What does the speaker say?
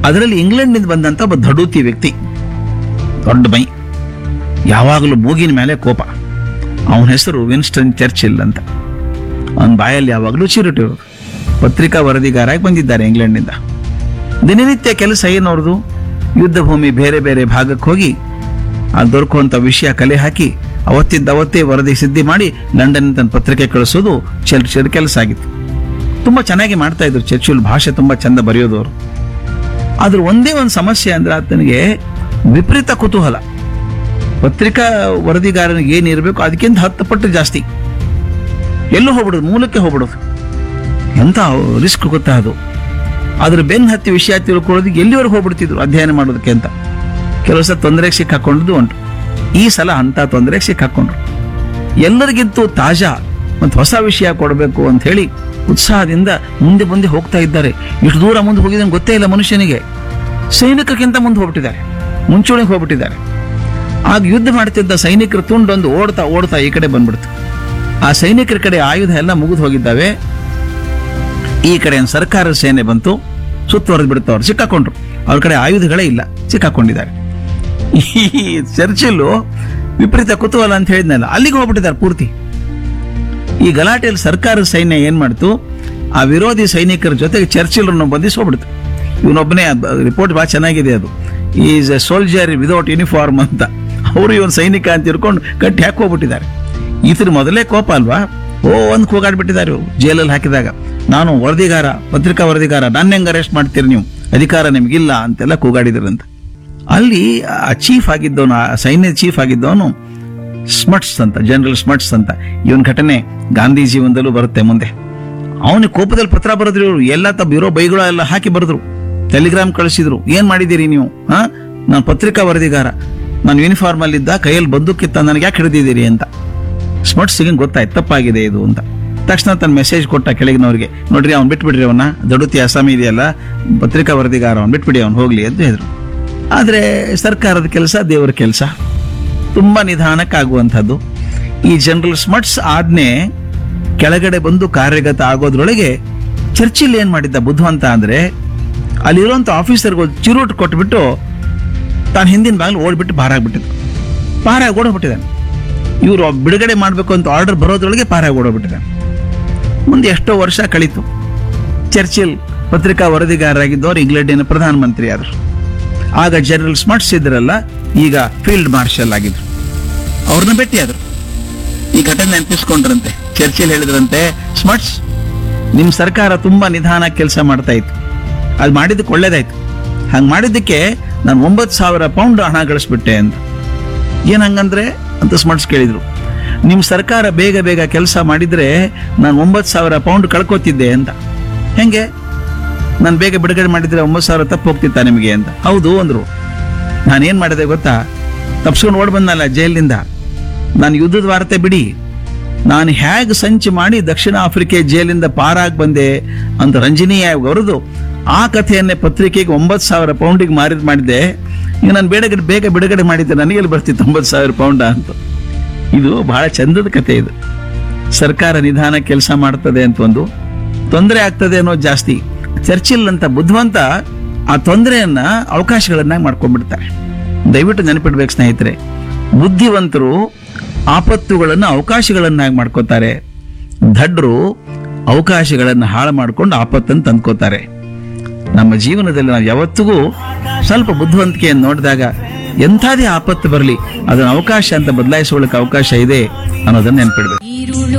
ಅದರಲ್ಲಿ ಇಂಗ್ಲೆಂಡ್ನಿಂದ ಬಂದಂತ ಒಬ್ಬ ದಡೂತಿ ವ್ಯಕ್ತಿ ದೊಡ್ಡ ಮೈ ಯಾವಾಗಲೂ ಮೂಗಿನ ಮೇಲೆ ಕೋಪ ಅವನ ಹೆಸರು ವಿನ್ಸ್ಟನ್ ಚರ್ಚಿಲ್ ಅಂತ ಅವನ ಬಾಯಲ್ಲಿ ಯಾವಾಗಲೂ ಚಿರುಟಿರೋದು ಪತ್ರಿಕಾ ವರದಿಗಾರಾಗಿ ಬಂದಿದ್ದಾರೆ ಇಂಗ್ಲೆಂಡ್ನಿಂದ ದಿನನಿತ್ಯ ಕೆಲಸ ಏನವ್ರದು ಯುದ್ಧ ಭೂಮಿ ಬೇರೆ ಬೇರೆ ಭಾಗಕ್ಕೆ ಹೋಗಿ ಆ ದೊರಕುವಂತ ವಿಷಯ ಕಲೆ ಹಾಕಿ ಅವತ್ತಿದ್ದ ಅವತ್ತೇ ವರದಿ ಸಿದ್ಧಿ ಮಾಡಿ ಲಂಡನ್ ತನ್ನ ಪತ್ರಿಕೆ ಕಳಿಸೋದು ಚರ್ಚಿಲ್ ಕೆಲಸ ಆಗಿತ್ತು ತುಂಬಾ ಚೆನ್ನಾಗಿ ಮಾಡ್ತಾ ಇದ್ರು ಚರ್ಚಿಲ್ ಭಾಷೆ ತುಂಬಾ ಚಂದ ಬರೆಯೋದು ಅವರು ಆದ್ರೆ ಒಂದೇ ಒಂದು ಸಮಸ್ಯೆ ಅಂದ್ರೆ ಆತನಿಗೆ ವಿಪರೀತ ಕುತೂಹಲ ಪತ್ರಿಕಾ ವರದಿಗಾರನಿಗೆ ಏನಿರಬೇಕು ಅದಕ್ಕಿಂತ ಹತ್ತು ಪಟ್ಟು ಜಾಸ್ತಿ ಎಲ್ಲೂ ಹೋಗ್ಬಿಡೋದು ಮೂಲಕ್ಕೆ ಹೋಗ್ಬಿಡೋದು ಎಂತ ರಿಸ್ಕ್ ಗೊತ್ತಾ ಅದು ಅದ್ರ ಬೆನ್ ಹತ್ತಿ ವಿಷಯ ತಿಳ್ಕೊಳ್ಳೋದಕ್ಕೆ ಎಲ್ಲಿವರೆಗೆ ಹೋಗ್ಬಿಡ್ತಿದ್ರು ಅಧ್ಯಯನ ಮಾಡೋದಕ್ಕೆ ಅಂತ ಕೆಲವು ಸಲ ತೊಂದರೆಗೆ ಸಿಕ್ಕಾಕೊಂಡಿದ್ದು ಉಂಟು ಈ ಸಲ ಅಂತ ತೊಂದರೆಗೆ ಸಿಕ್ಕಾಕೊಂಡ್ರು ಎಲ್ಲರಿಗಿಂತೂ ತಾಜಾ ಮತ್ತು ಹೊಸ ವಿಷಯ ಕೊಡಬೇಕು ಅಂತ ಹೇಳಿ ಉತ್ಸಾಹದಿಂದ ಮುಂದೆ ಮುಂದೆ ಹೋಗ್ತಾ ಇದ್ದಾರೆ ಇಷ್ಟು ದೂರ ಮುಂದೆ ಹೋಗಿದ್ರೆ ಗೊತ್ತೇ ಇಲ್ಲ ಮನುಷ್ಯನಿಗೆ ಸೈನಿಕಕ್ಕಿಂತ ಮುಂದೆ ಹೋಗ್ಬಿಟ್ಟಿದ್ದಾರೆ ಮುಂಚೂಣಿಗೆ ಹೋಗ್ಬಿಟ್ಟಿದ್ದಾರೆ ಆಗ ಯುದ್ಧ ಮಾಡ್ತಿದ್ದ ಸೈನಿಕರು ತುಂಡೊಂದು ಓಡ್ತಾ ಓಡ್ತಾ ಈ ಕಡೆ ಬಂದ್ಬಿಡ್ತು ಆ ಸೈನಿಕರ ಕಡೆ ಆಯುಧ ಎಲ್ಲ ಮುಗಿದು ಹೋಗಿದ್ದಾವೆ ಈ ಕಡೆ ಒಂದು ಸರ್ಕಾರ ಸೇನೆ ಬಂತು ಸುತ್ತುವರೆದು ಬಿಡ್ತು ಅವ್ರು ಸಿಕ್ಕಾಕೊಂಡ್ರು ಅವ್ರ ಕಡೆ ಆಯುಧಗಳೇ ಇಲ್ಲ ಸಿಕ್ಕಾಕೊಂಡಿದ್ದಾರೆ ಈ ಚರ್ಚಿಲ್ಲು ವಿಪರೀತ ಕುತೂಹಲ ಅಂತ ಹೇಳಿದ್ನಲ್ಲ ಅಲ್ಲಿಗೆ ಹೋಗ್ಬಿಟ್ಟಿದ್ದಾರೆ ಪೂರ್ತಿ ಈ ಗಲಾಟೆಯಲ್ಲಿ ಸರ್ಕಾರದ ಸೈನ್ಯ ಏನ್ ಮಾಡ್ತು ಆ ವಿರೋಧಿ ಸೈನಿಕರ ಜೊತೆಗೆ ಚರ್ಚಿಲ್ರನ್ನು ಬಂಧಿಸಿ ಹೋಗ್ಬಿಡ್ತು ಇವನೊಬ್ಬನೇ ರಿಪೋರ್ಟ್ ಬಹಳ ಚೆನ್ನಾಗಿದೆ ಅದು is a soldier without uniform ಅಂತ ಅವರು ಇವನ್ ಸೈನಿಕ ಅಂತ ತಿಳ್ಕೊಂಡು ಕಟ್ಟಿ ಹಾಕಿ ಹೋಗ್ಬಿಟ್ಟಿದ್ದಾರೆ ಈತರ ಮೊದಲೇ ಕೋಪ ಅಲ್ವಾ ಓ ಒಂದು ಕೂಗಾಡ್ಬಿಟ್ಟಿದ್ದಾರೆ ಇವ್ರು ಜೈಲಲ್ಲಿ ಹಾಕಿದಾಗ ನಾನು ವರದಿಗಾರ ಪತ್ರಿಕಾ ವರದಿಗಾರ ನನ್ನ ಹೆಂಗ್ ಅರೆಸ್ಟ್ ಮಾಡ್ತೀರಿ ನೀವು ಅಧಿಕಾರ ನಿಮ್ಗಿಲ್ಲ ಅಂತೆಲ್ಲ ಕೂಗಾಡಿದ್ರಂತ ಅಲ್ಲಿ ಆ ಚೀಫ್ ಆಗಿದ್ದವನು ಆ ಸೈನ್ಯದ ಚೀಫ್ ಆಗಿದ್ದವನು ಸ್ಮಟ್ಸ್ ಅಂತ ಜನರಲ್ ಸ್ಮಟ್ಸ್ ಅಂತ ಇವನ್ ಘಟನೆ ಗಾಂಧಿ ಜೀವನದಲ್ಲೂ ಬರುತ್ತೆ ಮುಂದೆ ಅವನಿಗೆ ಕೋಪದಲ್ಲಿ ಪತ್ರ ಬರೆದ್ರು ಇವರು ಎಲ್ಲ ತಮ್ಮ ಇರೋ ಬೈಗಳು ಎಲ್ಲ ಹಾಕಿ ಬರೆದ್ರು ಟೆಲಿಗ್ರಾಮ್ ಕಳಿಸಿದ್ರು ಏನ್ ಮಾಡಿದ್ದೀರಿ ನೀವು ಹಾ ನಾನು ಪತ್ರಿಕಾ ವರದಿಗಾರ ನಾನು ಯೂನಿಫಾರ್ಮ್ ಅಲ್ಲಿದ್ದ ಕೈಯಲ್ಲಿ ಬಂದೂಕಿತ್ತ ನನಗೆ ಯಾಕೆ ಹಿಡಿದಿದ್ದೀರಿ ಅಂತ ಸ್ಮಟ್ಸ್ ಸಿಗಂಗ್ ಗೊತ್ತಾಯ್ತು ತಪ್ಪಾಗಿದೆ ಇದು ಅಂತ ತಕ್ಷಣ ತನ್ನ ಮೆಸೇಜ್ ಕೊಟ್ಟ ಕೆಳಗಿನವ್ರಿಗೆ ನೋಡ್ರಿ ಅವ್ನು ಬಿಟ್ಬಿಡ್ರಿ ಅವನ್ನ ದಡುತಿ ಅಸ್ಸಾಮಿ ಇದೆಯಲ್ಲ ಪತ್ರಿಕಾ ವರದಿಗಾರ ಅವ್ನು ಬಿಟ್ಬಿಡಿ ಅವ್ನು ಹೋಗ್ಲಿ ಅಂತ ಹೇಳಿದ್ರು ಆದ್ರೆ ಸರ್ಕಾರದ ಕೆಲಸ ದೇವರ ಕೆಲಸ ತುಂಬಾ ನಿಧಾನಕ್ಕಾಗುವಂಥದ್ದು ಈ ಜನರಲ್ ಸ್ಮಟ್ಸ್ ಆಜ್ಞೆ ಕೆಳಗಡೆ ಬಂದು ಕಾರ್ಯಗತ ಆಗೋದ್ರೊಳಗೆ ಚರ್ಚಿಲ್ ಏನ್ ಮಾಡಿದ್ದ ಬುದ್ಧಿವಂತ ಅಂದ್ರೆ ಅಲ್ಲಿರುವಂತ ಆಫೀಸರ್ಗೆ ಒಂದು ಚಿರೋಟ್ ಕೊಟ್ಬಿಟ್ಟು ತಾನು ಹಿಂದಿನ ಬಾಗಿಲು ಓಡ್ಬಿಟ್ಟು ಪಾರಾಗ್ಬಿಟ್ಟಿದ್ದು ಪಾರಾಗಿ ಓಡೋಗ್ಬಿಟ್ಟಿದ್ದಾನೆ ಇವರು ಬಿಡುಗಡೆ ಮಾಡಬೇಕು ಅಂತ ಆರ್ಡರ್ ಬರೋದ್ರೊಳಗೆ ಪಾರಾಗಿ ಓಡೋಗ್ಬಿಟ್ಟಿದ್ದಾನೆ ಮುಂದೆ ಎಷ್ಟೋ ವರ್ಷ ಕಳೀತು ಚರ್ಚಿಲ್ ಪತ್ರಿಕಾ ವರದಿಗಾರರಾಗಿದ್ದವರು ಇಂಗ್ಲೆಂಡಿನ ಪ್ರಧಾನಮಂತ್ರಿ ಆದರು ಆಗ ಜನರಲ್ ಸ್ಮಟ್ಸ್ ಇದ್ರಲ್ಲ ಈಗ ಫೀಲ್ಡ್ ಮಾರ್ಷಲ್ ಆಗಿದ್ರು ಅವ್ರನ್ನ ಭೇಟಿಯಾದ್ರು ಈ ಘಟನೆ ನೆನಪಿಸ್ಕೊಂಡ್ರಂತೆ ಚರ್ಚಿಲ್ ಹೇಳಿದ್ರಂತೆ ಸ್ಮಟ್ಸ್ ನಿಮ್ ಸರ್ಕಾರ ತುಂಬಾ ನಿಧಾನ ಕೆಲಸ ಮಾಡ್ತಾ ಇತ್ತು ಅದು ಮಾಡಿದ್ದಕ್ಕೆ ಒಳ್ಳೇದಾಯ್ತು ಹಂಗ್ ಮಾಡಿದ್ದಕ್ಕೆ ನಾನು ಒಂಬತ್ತು ಸಾವಿರ ಪೌಂಡ್ ಹಣ ಗಳಿಸ್ಬಿಟ್ಟೆ ಅಂತ ಏನ್ ಹಂಗಂದ್ರೆ ಅಂತ ಸ್ಮಟ್ಸ್ ಕೇಳಿದ್ರು ನಿಮ್ ಸರ್ಕಾರ ಬೇಗ ಬೇಗ ಕೆಲಸ ಮಾಡಿದ್ರೆ ನಾನು ಒಂಬತ್ತು ಸಾವಿರ ಪೌಂಡ್ ಕಳ್ಕೊತಿದ್ದೆ ಅಂತ ಹೆಂಗೆ ನಾನು ಬೇಗ ಬಿಡುಗಡೆ ಮಾಡಿದ್ರೆ ಒಂಬತ್ತು ಸಾವಿರ ತಪ್ಪು ಹೋಗ್ತಿತ್ತ ನಿಮಗೆ ಅಂತ ಹೌದು ಅಂದ್ರು ನಾನೇನ್ ಮಾಡಿದೆ ಗೊತ್ತಾ ತಪ್ಸ್ಕೊಂಡು ಓಡ್ ಬಂದಲ್ಲ ಜೈಲಿನಿಂದ ನಾನು ಯುದ್ಧದ ವಾರ್ತೆ ಬಿಡಿ ನಾನು ಹೇಗೆ ಸಂಚು ಮಾಡಿ ದಕ್ಷಿಣ ಆಫ್ರಿಕೆ ಜೈಲಿಂದ ಪಾರಾಗಿ ಬಂದೆ ಅಂತ ರಂಜನೀಯವಾಗಿ ಬರೆದು ಆ ಕಥೆಯನ್ನೇ ಪತ್ರಿಕೆಗೆ ಒಂಬತ್ತು ಸಾವಿರ ಪೌಂಡಿಗೆ ಮಾರಿದ್ ಮಾಡಿದ್ದೆ ಈಗ ನಾನು ಬೇಡ ಬೇಗ ಬಿಡುಗಡೆ ಮಾಡಿದ್ದೆ ನನಗೆಲ್ಲಿ ಬರ್ತಿತ್ತು ಒಂಬತ್ತು ಸಾವಿರ ಪೌಂಡ ಅಂತ ಇದು ಬಹಳ ಚಂದದ ಕಥೆ ಇದು ಸರ್ಕಾರ ನಿಧಾನ ಕೆಲಸ ಮಾಡ್ತದೆ ಅಂತ ಒಂದು ತೊಂದರೆ ಆಗ್ತದೆ ಅನ್ನೋದು ಜಾಸ್ತಿ ಚರ್ಚಿಲ್ ಅಂತ ಬುದ್ಧಿವಂತ ಆ ತೊಂದರೆಯನ್ನ ಅವಕಾಶಗಳನ್ನಾಗಿ ಮಾಡ್ಕೊಂಡ್ಬಿಡ್ತಾರೆ ದಯವಿಟ್ಟು ನೆನಪಿಡ್ಬೇಕು ಸ್ನೇಹಿತರೆ ಬುದ್ಧಿವಂತರು ಆಪತ್ತುಗಳನ್ನು ಅವಕಾಶಗಳನ್ನಾಗಿ ಮಾಡ್ಕೋತಾರೆ ದಡ್ರು ಅವಕಾಶಗಳನ್ನು ಹಾಳು ಮಾಡ್ಕೊಂಡು ಆಪತ್ತನ್ನು ತಂದ್ಕೋತಾರೆ ನಮ್ಮ ಜೀವನದಲ್ಲಿ ನಾವು ಯಾವತ್ತಿಗೂ ಸ್ವಲ್ಪ ಬುದ್ಧಿವಂತಿಕೆಯನ್ನು ನೋಡಿದಾಗ ಎಂಥದೇ ಆಪತ್ತು ಬರಲಿ ಅದನ್ನ ಅವಕಾಶ ಅಂತ ಬದಲಾಯಿಸ್ಕೊಳ್ಳಕ್ಕೆ ಅವಕಾಶ ಇದೆ ಅನ್ನೋದನ್ನ ನೆನ್ಪಿಡ್ಬೇಕು ಈರುಳು